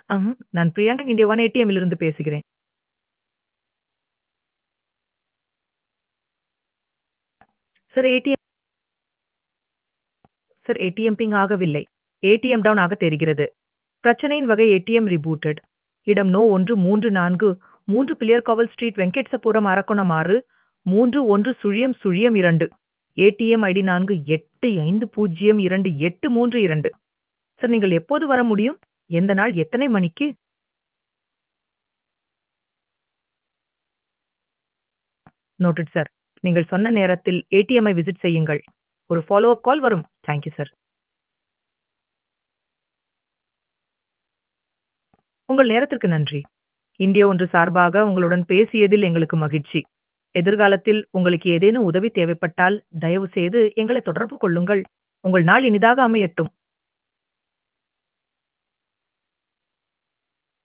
ஆஹ. நான் Priyanka India one ஏடிஎம்மிலிருந்து பேசுகிறேன். Sir ATM sir ATM ping ஆகவில்லை. ஏடிஎம் டவுன் ஆக தெரிகிறது. பிரச்சனையின் வகை ஏடிஎம் ரிபூட்டட். இடம் no 134 3 Pillaiyarkaval street Venkatesapuram Arakkonam 6 31 ATM ID 48502832 sir நீங்கள் எப்போது வர முடியும்? எந்த நாள் எத்தனை மணிக்கு? Noted sir. நீங்கள் சொன்ன நேரத்தில் ஏடிஎம்மை விசிட் செய்யுங்கள். ஒரு ஃபாலோ அப் கால் வரும். Thank you sir. உங்கள் நேரத்திற்கு நன்றி. இந்தியா ஒன்று சார்பாக உங்களுடன் பேசியதில் எங்களுக்கு மகிழ்ச்சி. எதிர்காலத்தில் உங்களுக்கு ஏதேனும் உதவி தேவைப்பட்டால், தயவு செய்து எங்களை தொடர்பு கொள்ளுங்கள். உங்கள் நாள் இனிதாக அமையட்டும்.